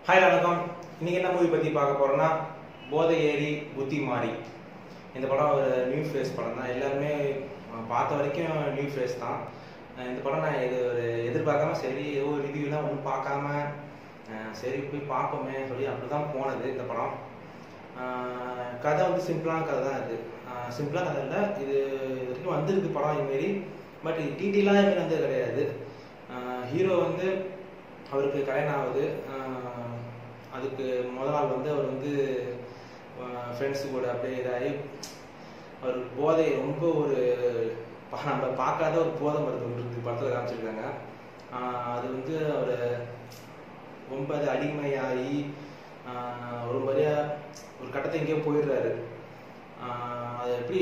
hi வணக்கம் இன்னைக்கு என்ன மூவி பற்றி பார்க்க போறோம்னா போதை ஏறி புத்தி மாறி இந்த படம் ஒரு நியூ ஃபேஸ் படம் தான் எல்லாருமே அஹ், பார்த்த வரைக்கும் நியூ ஃபேஸ் தான் அஹ், இந்த படம் நான் இது ஒரு எதிர்பார்க்காம சரி ஏதோ ரிவ்யூலாம் ஒன்றும் பார்க்காம அஹ், சரி போய் பார்ப்போமே சொல்லி அப்படி தான் போனது இந்த படம் அஹ், கதை வந்து சிம்பிளான கதை தான் இது சிம்பிளான கதை இல்லை இது இது வரைக்கும் வந்திருக்கு படம் இதுமாரி பட் இது டீட்டெயிலாக எதுவுமே வந்தது கிடையாது ஹீரோ வந்து அவருக்கு கல்யாணம் ஆகுது ஆஹ் அதுக்கு முத நாள் வந்து அவர் வந்து ஃப்ரெண்ட்ஸு கூட அப்படியே இதாகி அவர் போதை ரொம்ப ஒரு பா- நம்ம பார்க்காத ஒரு போதை மருந்து ஒன்று இருக்கு படத்தில் காமிச்சிருக்காங்க ஆஹ் அது வந்து அவர் ரொம்ப அது அடிமையாகி ஆஹ் ஒரு மாதிரியா ஒரு கட்டத்தை எங்கேயோ போயிடுறாரு ஆஹ் அதை எப்படி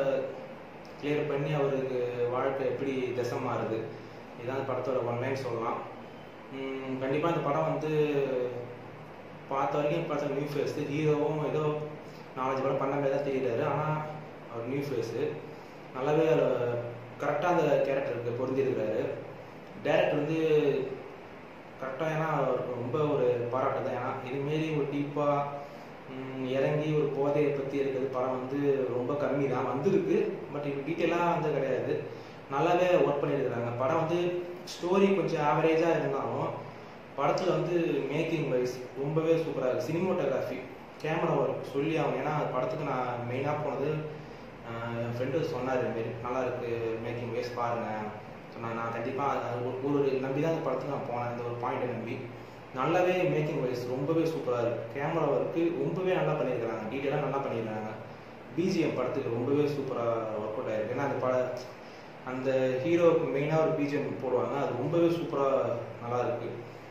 கிளியர் பண்ணி அவருக்கு வாழ்க்கை எப்படி திசை மாறுது இதுதான் படத்தோட ஒன் லைன் சொல்லலாம் உம் கண்டிப்பா இந்த படம் வந்து பார்த்த வரைக்கும் பார்த்த நியூ ஃபேஸ் ஹீரோவும் ஏதோ நாலஞ்சு படம் பண்ண மாதிரி தான் தெரியுறாரு ஆனால் அவர் நியூ ஃபேஸு நல்லாவே கரெக்டாக அந்த கேரக்டருக்கு பொருந்திருக்கிறாரு டேரக்டர் வந்து கரெக்டாக ஏன்னா அவருக்கு ரொம்ப ஒரு பாராட்டு தான் ஏன்னா இதுமாரி ஒரு டீப்பாக இறங்கி ஒரு போதையை பற்றி இருக்கிறது படம் வந்து ரொம்ப கம்மி தான் வந்திருக்கு பட் இது டீட்டெயிலாக வந்து கிடையாது நல்லாவே ஒர்க் பண்ணியிருக்கிறாங்க படம் வந்து ஸ்டோரி கொஞ்சம் ஆவரேஜாக இருந்தாலும் படத்தில் வந்து மேக்கிங் வைஸ் ரொம்பவே சூப்பராக இருக்குது சினிமோட்டோகிராஃபி கேமரா ஒர்க் சொல்லி அவங்க ஏன்னா அந்த படத்துக்கு நான் மெயினாக போனது ஆஹ் என் ஃப்ரெண்டு சொன்னார் இதுமாரி நல்லா இருக்கு மேக்கிங் வைஸ் பாருங்க சொன்னா நான் கண்டிப்பாக ஒரு ஒரு நம்பி தான் அந்த படத்துக்கு நான் போனேன் இந்த ஒரு பாயிண்ட்டை நம்பி நல்லாவே மேக்கிங் வைஸ் ரொம்பவே சூப்பராக இருக்கு கேமரா ஒர்க்கு ரொம்பவே நல்லா பண்ணியிருக்கிறாங்க டீட்டெயிலாக நல்லா பண்ணியிருக்காங்க பிஜிஎம் படத்துக்கு ரொம்பவே சூப்பராக ஒர்க் அவுட் ஆயிருக்கு ஏன்னா அந்த பட அந்த ஹீரோவுக்கு மெயினாக ஒரு பிஜிஎம் போடுவாங்க அது ரொம்பவே சூப்பராக நல்லா இருக்கு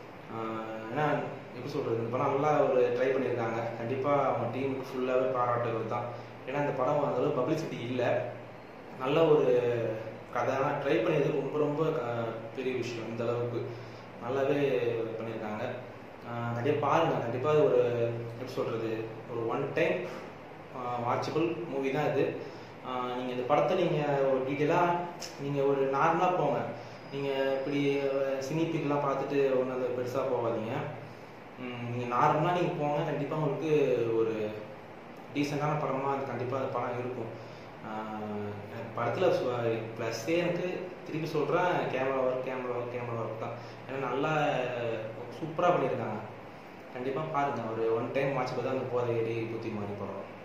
ஆஹ் ஏன்னா எப்படி சொல்கிறது இந்த படம் நல்லா ஒரு ட்ரை பண்ணியிருக்காங்க கண்டிப்பாக அவங்க டீமுக்கு ஃபுல்லாகவே பாராட்டுகள் தான் ஏன்னா இந்த படம் அந்தளவு பப்ளிசிட்டி இல்லை நல்ல ஒரு கதை ஆனால் ட்ரை பண்ணியது ரொம்ப ரொம்ப க- பெரிய விஷயம் இந்த அளவுக்கு நல்லாவே பண்ணியிருக்காங்க ஆஹ் கண்டிப்பாக பாருங்க கண்டிப்பாக ஒரு எப்படி சொல்கிறது ஒரு ஒன் டைம் வாட்சபிள் மூவி தான் இது நீங்கள் இந்த படத்தை நீங்கள் ஒரு டீட்டெயிலாக நீங்கள் ஒரு நார்மலாக போங்க நீங்கள் இப்படி சினிப்பிக்கெலாம் பார்த்துட்டு ஒன்று அந்த பெருசாக போகாதீங்க நீங்கள் நார்மலாக நீங்கள் போங்க கண்டிப்பாக உங்களுக்கு ஒரு டீசெண்டான படமாக அது கண்டிப்பாக அந்த படம் இருக்கும் ஆஹ் எனக்கு படத்தில் ப்ளஸ்ஸே எனக்கு திருப்பி சொல்கிறேன் camera work camera work camera work தான் ஏன்னா நல்லா சூப்பராக பண்ணியிருக்காங்க கண்டிப்பாக பாருங்கள் ஒரு ஒன் டைம் வாட்ச் தான் அந்த போதை ஏறி புத்தி மாறி படம்